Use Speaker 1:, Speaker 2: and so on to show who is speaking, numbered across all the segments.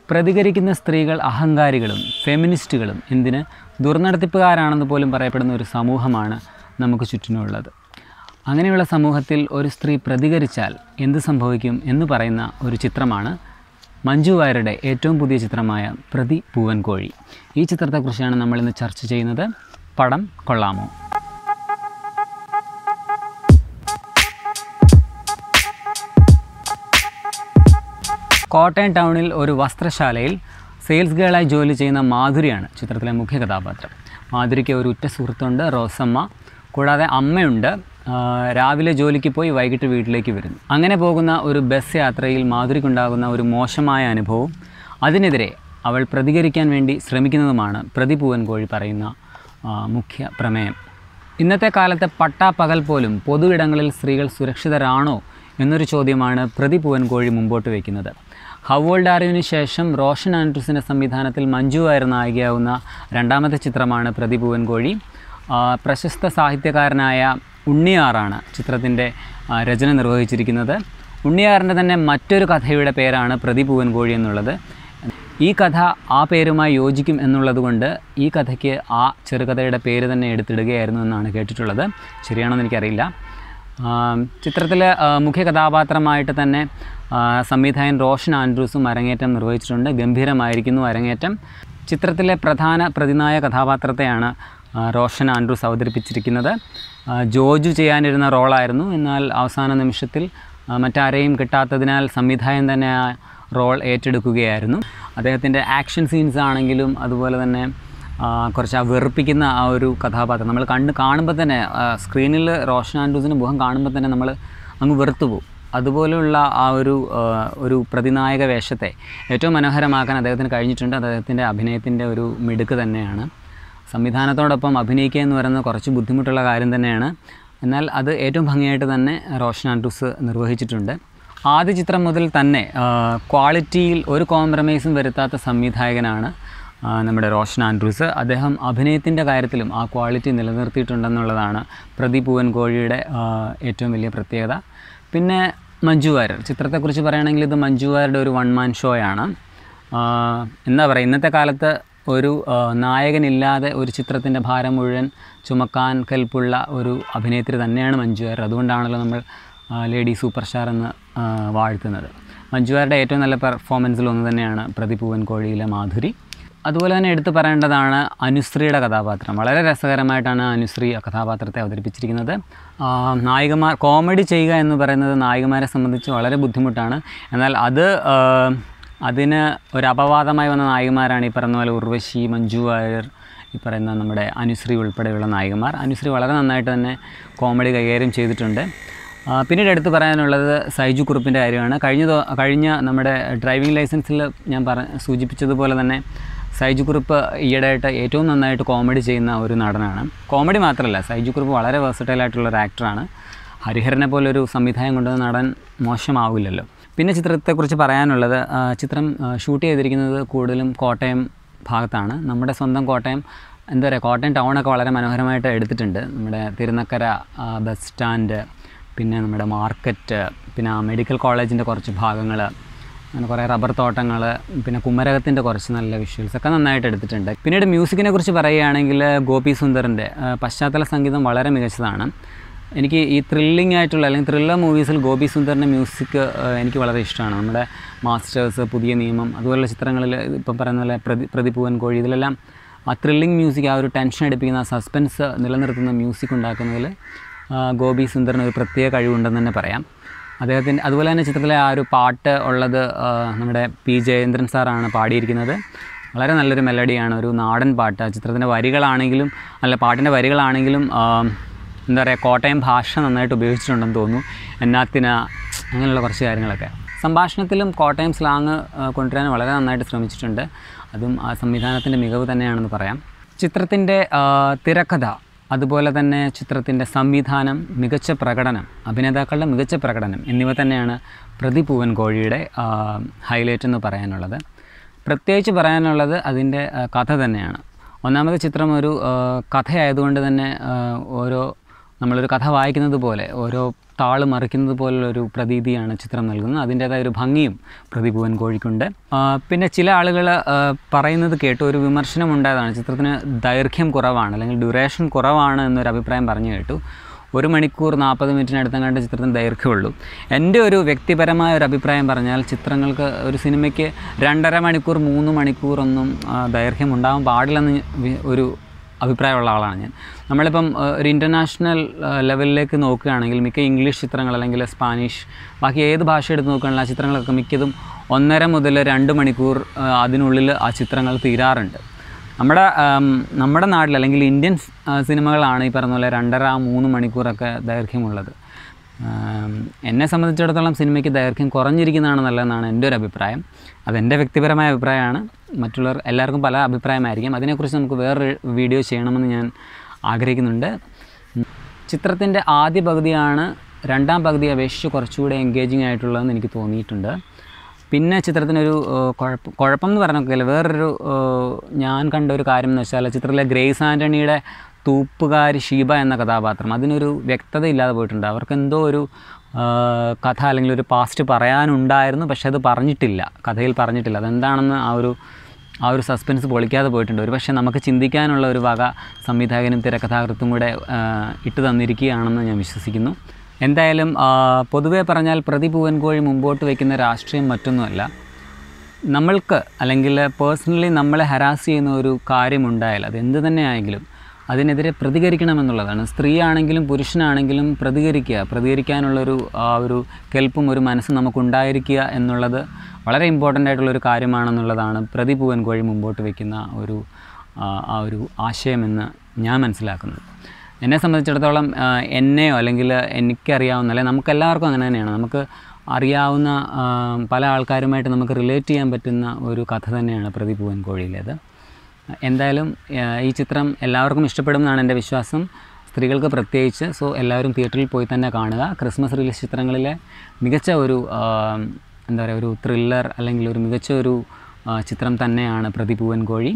Speaker 1: പ്രതികരിക്കുന്ന സ്ത്രീകൾ അഹങ്കാരികളും ഫെമിനിസ്റ്റുകളും എന്തിന് ദുർനടത്തിപ്പുകാരാണെന്ന് പോലും പറയപ്പെടുന്ന ഒരു സമൂഹമാണ് നമുക്ക് ചുറ്റിനുമുള്ളത് അങ്ങനെയുള്ള സമൂഹത്തിൽ ഒരു സ്ത്രീ പ്രതികരിച്ചാൽ എന്ത് സംഭവിക്കും എന്ന് പറയുന്ന ഒരു ചിത്രമാണ് മഞ്ജു വാര്യരുടെ ഏറ്റവും പുതിയ ചിത്രമായ പ്രതി പൂവൻകോഴി ഈ ചിത്രത്തെക്കുറിച്ചാണ് നമ്മളിന്ന് ചർച്ച ചെയ്യുന്നത് പടം കൊള്ളാമോ കോട്ടയം ടൗണിൽ ഒരു വസ്ത്രശാലയിൽ സെയിൽസ് ഗേളായി ജോലി ചെയ്യുന്ന മാധുരിയാണ് ചിത്രത്തിലെ മുഖ്യ കഥാപാത്രം മാധുരിക്ക് ഒരു ഉറ്റ സുഹൃത്തുണ്ട് റോസമ്മ കൂടാതെ അമ്മയുണ്ട് ആ, രാവിലെ ജോലിക്ക് പോയി വൈകിട്ട് വീട്ടിലേക്ക് വരുന്നു അങ്ങനെ പോകുന്ന ഒരു ബസ് യാത്രയിൽ മാധുരിക്കുണ്ടാകുന്ന ഒരു മോശമായ അനുഭവവും അതിനെതിരെ അവൾ പ്രതികരിക്കാൻ വേണ്ടി ശ്രമിക്കുന്നതുമാണ് പ്രതിപൂവൻ കോഴി പറയുന്ന ആ, മുഖ്യ പ്രമേയം ഇന്നത്തെ കാലത്തെ പട്ടാപ്പകൽ പോലും പൊതു ഇടങ്ങളിൽ സ്ത്രീകൾ സുരക്ഷിതരാണോ എന്നൊരു ചോദ്യമാണ് പ്രതി പൂവൻകോഴി മുമ്പോട്ട് വയ്ക്കുന്നത് ഹവോൾഡ് ആറിവിന് ശേഷം റോഷൻ ആൻഡ്രൂസിൻ്റെ സംവിധാനത്തിൽ മഞ്ജു വാര്യർ നായികയാവുന്ന രണ്ടാമത്തെ ചിത്രമാണ് പ്രതി പൂവൻകോഴി ആ, പ്രശസ്ത സാഹിത്യകാരനായ ഉണ്ണിയാറാണ് ചിത്രത്തിൻ്റെ ആ, രചന നിർവഹിച്ചിരിക്കുന്നത് ഉണ്ണിയാറിൻ്റെ തന്നെ മറ്റൊരു കഥയുടെ പേരാണ് പ്രതി പൂവൻകോഴി എന്നുള്ളത് ഈ കഥ ആ പേരുമായി യോജിക്കും എന്നുള്ളതുകൊണ്ട് ഈ കഥയ്ക്ക് ആ ചെറുകഥയുടെ പേര് തന്നെ എടുത്തിടുകയായിരുന്നു എന്നാണ് കേട്ടിട്ടുള്ളത് ശരിയാണെന്ന് എനിക്കറിയില്ല ചിത്രത്തിൽ മുഖ്യ കഥാപാത്രമായിട്ട് തന്നെ ആ, സംവിധായകൻ റോഷൻ ആൻഡ്രൂസും അരങ്ങേറ്റം നിർവഹിച്ചിട്ടുണ്ട് ഗംഭീരമായിരിക്കുന്നു അരങ്ങേറ്റം ചിത്രത്തിലെ പ്രധാന പ്രതിനായ കഥാപാത്രത്തെയാണ് ആ, റോഷൻ ആൻഡ്രൂസ് അവതരിപ്പിച്ചിരിക്കുന്നത് ആ, ജോജു ചെയ്യാനിരുന്ന റോളായിരുന്നു എന്നാൽ അവസാന നിമിഷത്തിൽ ആ, മറ്റാരെയും കിട്ടാത്തതിനാൽ സംവിധായകൻ തന്നെ ആ റോൾ ഏറ്റെടുക്കുകയായിരുന്നു അദ്ദേഹത്തിൻ്റെ ആക്ഷൻ സീൻസ് ആണെങ്കിലും അതുപോലെ തന്നെ ആ, കുറച്ച് ആ വെറുപ്പിക്കുന്ന ആ ഒരു കഥാപാത്രം നമ്മൾ കണ്ട് കാണുമ്പോൾ തന്നെ സ്ക്രീനിൽ റോഷൻ ആൻഡ്രൂസിൻ്റെ മുഖം കാണുമ്പോൾ തന്നെ നമ്മൾ അങ്ങ് വെറുത്തു പോകും അതുപോലെയുള്ള ആ ഒരു ആ, ഒരു പ്രതിനായക വേഷത്തെ ഏറ്റവും മനോഹരമാക്കാൻ അദ്ദേഹത്തിന് കഴിഞ്ഞിട്ടുണ്ട് അദ്ദേഹത്തിൻ്റെ അഭിനയത്തിൻ്റെ ഒരു മിടുക്ക് തന്നെയാണ് സംവിധാനത്തോടൊപ്പം അഭിനയിക്കുക എന്ന് പറയുന്നത് കുറച്ച് ബുദ്ധിമുട്ടുള്ള കാര്യം തന്നെയാണ് എന്നാൽ അത് ഏറ്റവും ഭംഗിയായിട്ട് തന്നെ റോഷൻ ആൻഡ്രൂസ് നിർവഹിച്ചിട്ടുണ്ട് ആദ്യ ചിത്രം മുതൽ തന്നെ ആ, ക്വാളിറ്റിയിൽ ഒരു കോംപ്രമൈസും വരുത്താത്ത സംവിധായകനാണ് ആ, നമ്മുടെ റോഷൻ ആൻഡ്രൂസ് അദ്ദേഹം അഭിനയത്തിൻ്റെ കാര്യത്തിലും ആ ക്വാളിറ്റി നിലനിർത്തിയിട്ടുണ്ടെന്നുള്ളതാണ് പ്രദീപ് പൂവൻ കോഴിയുടെ ആ, ഏറ്റവും വലിയ പ്രത്യേകത പിന്നെ മഞ്ജു വാര്യർ ചിത്രത്തെക്കുറിച്ച് പറയുകയാണെങ്കിൽ ഇത് മഞ്ജു വാര്യരുടെ ഒരു വൺ മാൻ ഷോയാണ് ആഹ് എന്താ പറയുക ഇന്നത്തെ കാലത്ത് ഒരു ആഹ് നായകനില്ലാതെ ഒരു ചിത്രത്തിൻ്റെ ഭാരം മുഴുവൻ ചുമക്കാൻ കൽപ്പുള്ള ഒരു അഭിനേത്രി തന്നെയാണ് മഞ്ജു വാര്യർ അതുകൊണ്ടാണല്ലോ നമ്മൾ ആഹ് ലേഡി സൂപ്പർ സ്റ്റാർ എന്ന് ആഹ് വാഴ്ത്തുന്നത് മഞ്ജു വാര്യരുടെ ഏറ്റവും നല്ല പെർഫോമൻസിൽ ഒന്ന് തന്നെയാണ് പ്രതിപൂവൻ കോഴിയിലെ മാധുരി അതുപോലെ തന്നെ എടുത്തു പറയേണ്ടതാണ് അനുശ്രീയുടെ കഥാപാത്രം വളരെ രസകരമായിട്ടാണ് അനുശ്രീ ആ കഥാപാത്രത്തെ അവതരിപ്പിച്ചിരിക്കുന്നത് ആ, നായികമാർ കോമഡി ചെയ്യുക എന്ന് പറയുന്നത് നായികമാരെ സംബന്ധിച്ച് വളരെ ബുദ്ധിമുട്ടാണ് എന്നാൽ അത് ആ, അതിന് ഒരു അപവാദമായി വന്ന നായികമാരാണ് ഈ പറയുന്ന പോലെ ഉർവശി മഞ്ജു വാര്യർ ഈ പറയുന്ന നമ്മുടെ അനുശ്രീ ഉൾപ്പെടെയുള്ള നായികമാർ അനുശ്രീ വളരെ നന്നായിട്ട് തന്നെ കോമഡി കൈകാര്യം ചെയ്തിട്ടുണ്ട് ആ, പിന്നീട് എടുത്തു പറയാനുള്ളത് സൈജു കുറുപ്പിൻ്റെ കാര്യമാണ് കഴിഞ്ഞ ദോ- കഴിഞ്ഞ നമ്മുടെ ഡ്രൈവിംഗ് ലൈസൻസിൽ ഞാൻ പറ സൂചിപ്പിച്ചതുപോലെ തന്നെ സൈജു കുറുപ്പ് ഈയിടെയായിട്ട് ഏറ്റവും നന്നായിട്ട് കോമഡി ചെയ്യുന്ന ഒരു നടനാണ് കോമഡി മാത്രമല്ല സൈജു കുറുപ്പ് വളരെ versatile ആയിട്ടുള്ള ഒരു ആക്ടറാണ് ഹരിഹരനെ പോലെ ഒരു സംവിധായം കൊണ്ടുവന്ന നടൻ മോശമാവില്ലല്ലോ പിന്നെ ചിത്രത്തെക്കുറിച്ച് പറയാനുള്ളത് ആ, ചിത്രം ആ, ഷൂട്ട് ചെയ്തിരിക്കുന്നത് കൂടുതലും കോട്ടയം ഭാഗത്താണ് നമ്മുടെ സ്വന്തം കോട്ടയം എന്താ പറയുക കോട്ടയം ടൗണൊക്കെ വളരെ മനോഹരമായിട്ട് എടുത്തിട്ടുണ്ട് നമ്മുടെ തിരുനക്കര ആ, ബസ് സ്റ്റാൻഡ് പിന്നെ നമ്മുടെ മാർക്കറ്റ് പിന്നെ ആ മെഡിക്കൽ കോളേജിൻ്റെ കുറച്ച് ഭാഗങ്ങൾ അങ്ങനെ കുറേ റബ്ബർ തോട്ടങ്ങൾ പിന്നെ കുമരകത്തിൻ്റെ കുറച്ച് നല്ല വിഷ്വൽസ് ഒക്കെ നന്നായിട്ട് എടുത്തിട്ടുണ്ട് പിന്നീട് മ്യൂസിക്കിനെ കുറിച്ച് പറയുകയാണെങ്കിൽ ഗോപി സുന്ദറിൻ്റെ ആ, പശ്ചാത്തല സംഗീതം വളരെ മികച്ചതാണ് എനിക്ക് ഈ ത്രില്ലിംഗ് ആയിട്ടുള്ള അല്ലെങ്കിൽ ത്രില്ലർ മൂവീസിൽ ഗോപി സുന്ദറിൻ്റെ മ്യൂസിക് എനിക്ക് വളരെ ഇഷ്ടമാണ് നമ്മുടെ മാസ്റ്റേഴ്സ് പുതിയ നിയമം അതുപോലുള്ള ചിത്രങ്ങളിൽ ഇപ്പം പറയുന്ന പോലെ പ്രതി പ്രതിപൂവൻ കോഴി ഇതിലെല്ലാം ആ ത്രില്ലിംഗ് മ്യൂസിക് ആ ഒരു ടെൻഷൻ അടിപ്പിക്കുന്ന ആ സസ്പെൻസ് നിലനിർത്തുന്ന മ്യൂസിക് ഉണ്ടാക്കുന്നതിൽ ആ, ഗോപി സുന്ദറിന് ഒരു പ്രത്യേക കഴിവുണ്ടെന്ന് തന്നെ പറയാം അദ്ദേഹത്തിൻ്റെ അതുപോലെ തന്നെ ചിത്രത്തിലെ ആ ഒരു പാട്ട് ഉള്ളത് ആ, നമ്മുടെ പി ജയേന്ദ്രൻ സാറാണ് പാടിയിരിക്കുന്നത് വളരെ നല്ലൊരു മെലഡിയാണ് ഒരു നാടൻ പാട്ട് ആ ചിത്രത്തിൻ്റെ വരികളാണെങ്കിലും അല്ല പാട്ടിൻ്റെ വരികളാണെങ്കിലും ആ, എന്താ പറയുക കോട്ടയം ഭാഷ നന്നായിട്ട് ഉപയോഗിച്ചിട്ടുണ്ടെന്ന് തോന്നുന്നു എന്നാത്തിന അങ്ങനെയുള്ള കുറച്ച് കാര്യങ്ങളൊക്കെ സംഭാഷണത്തിലും കോട്ടയം സ്ലാങ് കൊണ്ടുവരാൻ വളരെ നന്നായിട്ട് ശ്രമിച്ചിട്ടുണ്ട് അതും ആ സംവിധാനത്തിൻ്റെ മികവ് തന്നെയാണെന്ന് പറയാം ചിത്രത്തിൻ്റെ ആ, തിരക്കഥ അതുപോലെ തന്നെ ചിത്രത്തിൻ്റെ സംവിധാനം മികച്ച പ്രകടനം അഭിനേതാക്കളുടെ മികച്ച പ്രകടനം എന്നിവ തന്നെയാണ് പ്രതി പൂവൻ കോഴിയുടെ ഹൈലൈറ്റ് എന്ന് പറയാനുള്ളത് പ്രത്യേകിച്ച് പറയാനുള്ളത് അതിൻ്റെ ആ, കഥ തന്നെയാണ് ഒന്നാമത് ചിത്രം ഒരു ആ, കഥയായതുകൊണ്ട് തന്നെ ആ, ഓരോ നമ്മളൊരു കഥ വായിക്കുന്നത് പോലെ ഓരോ താള് മറിക്കുന്നത് പോലുള്ളൊരു പ്രതീതിയാണ് ചിത്രം നൽകുന്നത് അതിൻ്റേതായ ഒരു ഭംഗിയും പ്രതിഭുവൻ കോഴിക്കുണ്ട് ആ, പിന്നെ ചില ആളുകൾ പറയുന്നത് കേട്ടു ഒരു വിമർശനം ഉണ്ടായതാണ് ചിത്രത്തിന് ദൈർഘ്യം കുറവാണ് അല്ലെങ്കിൽ ഡ്യൂറേഷൻ കുറവാണ് എന്നൊരു അഭിപ്രായം പറഞ്ഞു കേട്ടു ഒരു മണിക്കൂർ നാൽപ്പത് മിനിറ്റിനടുത്തം കണ്ട ചിത്രത്തിന് ദൈർഘ്യമുള്ളൂ എൻ്റെ ഒരു വ്യക്തിപരമായ ഒരു അഭിപ്രായം പറഞ്ഞാൽ ചിത്രങ്ങൾക്ക് ഒരു സിനിമയ്ക്ക് രണ്ടര മണിക്കൂർ മൂന്ന് മണിക്കൂറൊന്നും ആ, ദൈർഘ്യം ഉണ്ടാകാൻ പാടില്ലെന്ന് വി- ഒരു അഭിപ്രായമുള്ള ആളാണ് ഞാൻ നമ്മളിപ്പം ആ, ഒരു ഇൻ്റർനാഷണൽ ലെവലിലേക്ക് നോക്കുകയാണെങ്കിൽ മിക്ക ഇംഗ്ലീഷ് ചിത്രങ്ങൾ അല്ലെങ്കിൽ സ്പാനിഷ് ബാക്കി ഏത് ഭാഷ എടുത്ത് നോക്കുകയാണെങ്കിൽ ആ ചിത്രങ്ങളൊക്കെ മിക്കതും ഒന്നര മുതൽ രണ്ട് മണിക്കൂർ ആ, അതിനുള്ളിൽ ആ ചിത്രങ്ങൾ തീരാറുണ്ട് നമ്മുടെ ആം, നമ്മുടെ നാട്ടിൽ അല്ലെങ്കിൽ ഇന്ത്യൻ സ്- ആ, സിനിമകളാണ് ഈ പറഞ്ഞ പോലെ രണ്ടര മൂന്ന് മണിക്കൂറൊക്കെ ദൈർഘ്യമുള്ളത് ആം, എന്നെ സംബന്ധിച്ചിടത്തോളം സിനിമയ്ക്ക് ദൈർഘ്യം കുറഞ്ഞിരിക്കുന്നതാണ് നല്ലതെന്നാണ് എൻ്റെ ഒരു അഭിപ്രായം അതെൻ്റെ വ്യക്തിപരമായ അഭിപ്രായമാണ് മറ്റുള്ളവർ എല്ലാവർക്കും പല അഭിപ്രായമായിരിക്കും അതിനെക്കുറിച്ച് നമുക്ക് വേറൊരു വീഡിയോ ചെയ്യണമെന്ന് ഞാൻ ആഗ്രഹിക്കുന്നുണ്ട് ചിത്രത്തിൻ്റെ ആദ്യ പകുതിയാണ് രണ്ടാം പകുതി അപേക്ഷിച്ച് കുറച്ചുകൂടെ എൻഗേജിങ് ആയിട്ടുള്ളതെന്ന് എനിക്ക് തോന്നിയിട്ടുണ്ട് പിന്നെ ചിത്രത്തിനൊരു ഏഹ്, കുഴപ്പം കുഴപ്പം എന്ന് പറഞ്ഞൊക്കെയല്ല വേറൊരു ഏഹ്, ഞാൻ കണ്ട ഒരു കാര്യം എന്ന് വെച്ചാൽ ചിത്രത്തിലെ ഗ്രേസ് ആൻ്റണിയുടെ തൂപ്പുകാരി ഷീബ എന്ന കഥാപാത്രം അതിനൊരു വ്യക്തത ഇല്ലാതെ പോയിട്ടുണ്ട് അവർക്ക് എന്തോ ഒരു ഏഹ്, കഥ അല്ലെങ്കിൽ ഒരു പാസ്റ്റ് പറയാനുണ്ടായിരുന്നു പക്ഷെ അത് പറഞ്ഞിട്ടില്ല കഥയിൽ പറഞ്ഞിട്ടില്ല അതെന്താണെന്ന് ആ ഒരു ആ ഒരു സസ്പെൻസ് പൊളിക്കാതെ പോയിട്ടുണ്ട് ഒരു പക്ഷേ നമുക്ക് ചിന്തിക്കാനുള്ള ഒരു വക സംവിധായകനും തിരക്കഥാകൃത്തും കൂടെ ആ, ഇട്ട് തന്നിരിക്കുകയാണെന്ന് ഞാൻ വിശ്വസിക്കുന്നു എന്തായാലും ആ, പൊതുവെ പറഞ്ഞാൽ പ്രതിഭുവൻ കോഴി മുമ്പോട്ട് വയ്ക്കുന്ന രാഷ്ട്രീയം മറ്റൊന്നുമല്ല നമ്മൾക്ക് അല്ലെങ്കിൽ പേഴ്സണലി നമ്മളെ ഹരാസ് ചെയ്യുന്ന ഒരു കാര്യമുണ്ടായാൽ അത് എന്ത് തന്നെ ആയെങ്കിലും അതിനെതിരെ പ്രതികരിക്കണമെന്നുള്ളതാണ് സ്ത്രീ ആണെങ്കിലും പുരുഷനാണെങ്കിലും പ്രതികരിക്കുക പ്രതികരിക്കാനുള്ളൊരു ആ ഒരു കെൽപ്പും ഒരു മനസ്സും നമുക്കുണ്ടായിരിക്കുക എന്നുള്ളത് വളരെ ഇമ്പോർട്ടൻ്റ് ആയിട്ടുള്ളൊരു കാര്യമാണെന്നുള്ളതാണ് പ്രതിഭുവൻ കോഴി മുമ്പോട്ട് വയ്ക്കുന്ന ഒരു ആ, ആ ഒരു ആശയമെന്ന് ഞാൻ മനസ്സിലാക്കുന്നത് എന്നെ സംബന്ധിച്ചിടത്തോളം ആ, എന്നെയോ അല്ലെങ്കിൽ എനിക്കറിയാവുന്ന അല്ലെങ്കിൽ നമുക്കെല്ലാവർക്കും അങ്ങനെ തന്നെയാണ് നമുക്ക് അറിയാവുന്ന ആ, പല ആൾക്കാരുമായിട്ട് നമുക്ക് റിലേറ്റ് ചെയ്യാൻ പറ്റുന്ന ഒരു കഥ തന്നെയാണ് പ്രതിഭുവൻ കോഴിയിലേത് എന്തായാലും ആ, ഈ ചിത്രം എല്ലാവർക്കും ഇഷ്ടപ്പെടുമെന്നാണ് എൻ്റെ വിശ്വാസം സ്ത്രീകൾക്ക് പ്രത്യേകിച്ച് സോ എല്ലാവരും തിയേറ്ററിൽ പോയി തന്നെ കാണുക ക്രിസ്മസ് റിലീസ് ചിത്രങ്ങളിലെ മികച്ച ഒരു ആ, എന്താ പറയുക ഒരു ത്രില്ലർ അല്ലെങ്കിൽ ഒരു മികച്ച ഒരു ആ, ചിത്രം തന്നെയാണ് പ്രതിഭുവൻ കോഴി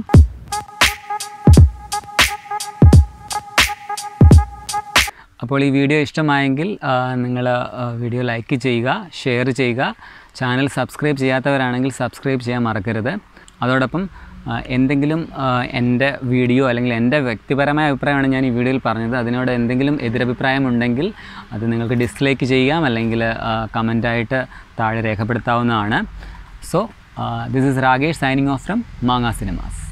Speaker 1: അപ്പോൾ ഈ വീഡിയോ ഇഷ്ടമായെങ്കിൽ നിങ്ങൾ വീഡിയോ ലൈക്ക് ചെയ്യുക ഷെയർ ചെയ്യുക ചാനൽ സബ്സ്ക്രൈബ് ചെയ്യാത്തവരാണെങ്കിൽ സബ്സ്ക്രൈബ് ചെയ്യാൻ മറക്കരുത് അതോടൊപ്പം ആ, എന്തെങ്കിലും ആ, എൻ്റെ വീഡിയോ അല്ലെങ്കിൽ എൻ്റെ വ്യക്തിപരമായ അഭിപ്രായമാണ് ഞാൻ ഈ വീഡിയോയിൽ പറഞ്ഞത് അതിനോട് എന്തെങ്കിലും എതിരഭിപ്രായം ഉണ്ടെങ്കിൽ അത് നിങ്ങൾക്ക് ഡിസ്ലൈക്ക് ചെയ്യാം അല്ലെങ്കിൽ കമൻ്റായിട്ട് താഴെ രേഖപ്പെടുത്താവുന്നതാണ് so this is Rakesh signing off from Maanga cinemas